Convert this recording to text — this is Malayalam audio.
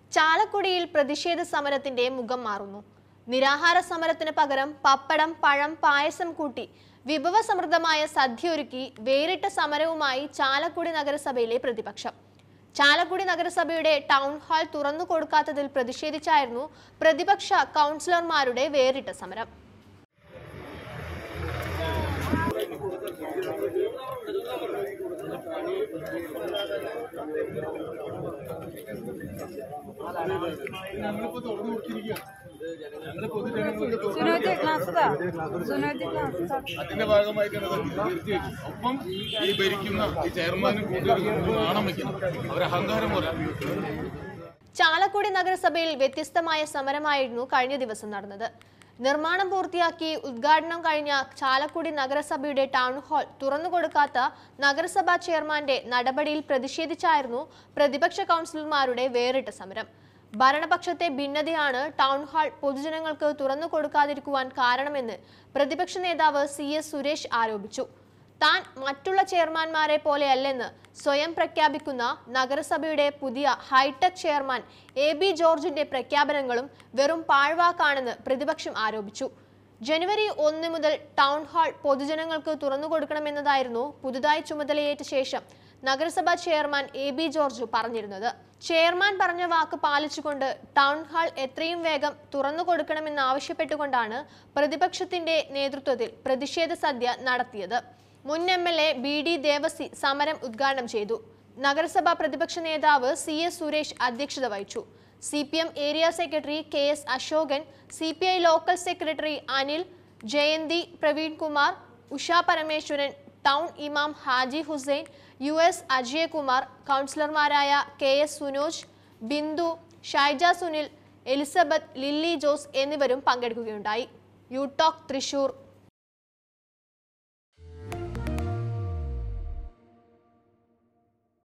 ചാലക്കുടിയിൽ പ്രതിഷേധ സമരത്തിന്റെ മുഖം മാറുന്നു നിരാഹാര സമരത്തിന് പകരം പപ്പടം പഴം പായസം കൂട്ടി വിഭവസമൃദ്ധമായ സദ്യ ഒരുക്കി വേറിട്ട സമരവുമായി ചാലക്കുടി നഗരസഭയിലെ പ്രതിപക്ഷം ചാലക്കുടി നഗരസഭയുടെ ടൗൺ ഹാൾ തുറന്നു കൊടുക്കാത്തതിൽ പ്രതിഷേധിച്ചായിരുന്നു പ്രതിപക്ഷ കൗൺസിലർമാരുടെ വേറിട്ട സമരം സുനോജ് ക്ലാസ് താ സുനോജ് ക്ലാസ് താ അതിന്റെ ഭാഗമായിട്ടാണ് ഇത് തീർച്ചയായിട്ടും ഒപ്പം ഈ ഭരിക്കുന്ന ഈ ചെയർമാനും കൂട്ടുകാരും നാണം വയ്ക്കണം അവർ അഹങ്കാരം പോലെ ചാലക്കുടി നഗരസഭയിൽ വ്യത്യസ്തമായ സമരമായിരുന്നു കഴിഞ്ഞ ദിവസം നടന്നത് നിർമ്മാണം പൂർത്തിയാക്കി ഉദ്ഘാടനം കഴിഞ്ഞ ചാലക്കുടി നഗരസഭയുടെ ടൗൺ ഹാൾ തുറന്നുകൊടുക്കാത്ത നഗരസഭാ ചെയർമാന്റെ നടപടിയിൽ പ്രതിഷേധിച്ചായിരുന്നു പ്രതിപക്ഷ കൗൺസിലർമാരുടെ വേറിട്ട സമരം ഭരണപക്ഷത്തെ ഭിന്നതയാണ് ടൗൺ ഹാൾ പൊതുജനങ്ങൾക്ക് തുറന്നു കൊടുക്കാതിരിക്കുവാൻ കാരണമെന്ന് പ്രതിപക്ഷ നേതാവ് സി എസ് സുരേഷ് ആരോപിച്ചു താൻ മറ്റുള്ള ചെയർമാൻമാരെ പോലെയല്ലെന്ന് സ്വയം പ്രഖ്യാപിക്കുന്ന നഗരസഭയുടെ പുതിയ ഹൈടെക് ചെയർമാൻ എ ബി ജോർജിന്റെ പ്രഖ്യാപനങ്ങളും വെറും പാഴ്വാക്കാണെന്ന് പ്രതിപക്ഷം ആരോപിച്ചു ജനുവരി ഒന്ന് മുതൽ ടൗൺ ഹാൾ പൊതുജനങ്ങൾക്ക് തുറന്നുകൊടുക്കണമെന്നതായിരുന്നു പുതുതായി ചുമതലയേറ്റ ശേഷം നഗരസഭാ ചെയർമാൻ എ ബി ജോർജ് പറഞ്ഞിരുന്നത് ചെയർമാൻ പറഞ്ഞ വാക്ക് പാലിച്ചുകൊണ്ട് ടൗൺ ഹാൾ എത്രയും വേഗം തുറന്നു കൊടുക്കണമെന്നാവശ്യപ്പെട്ടുകൊണ്ടാണ് പ്രതിപക്ഷത്തിന്റെ നേതൃത്വത്തിൽ പ്രതിഷേധ സദ്യ നടത്തിയത് മുൻ M L A B D Devassy സമരം ഉദ്ഘാടനം ചെയ്തു നഗരസഭാ പ്രതിപക്ഷ നേതാവ് സി എസ് സുരേഷ് അധ്യക്ഷത വഹിച്ചു C P M area secretary K S Ashokan C P I local secretary Anil Jayanthi Praveen Kumar Usha Parameswaran town ഇമാം ഹാജി ഹുസൈൻ യു എസ് അജയകുമാർ കൗൺസിലർമാരായ K S Sunoj Bindu Shaija Sunil Elizabeth Lilly Jose എന്നിവരും പങ്കെടുക്കുകയുണ്ടായി യു ടോക്ക് തൃശൂർ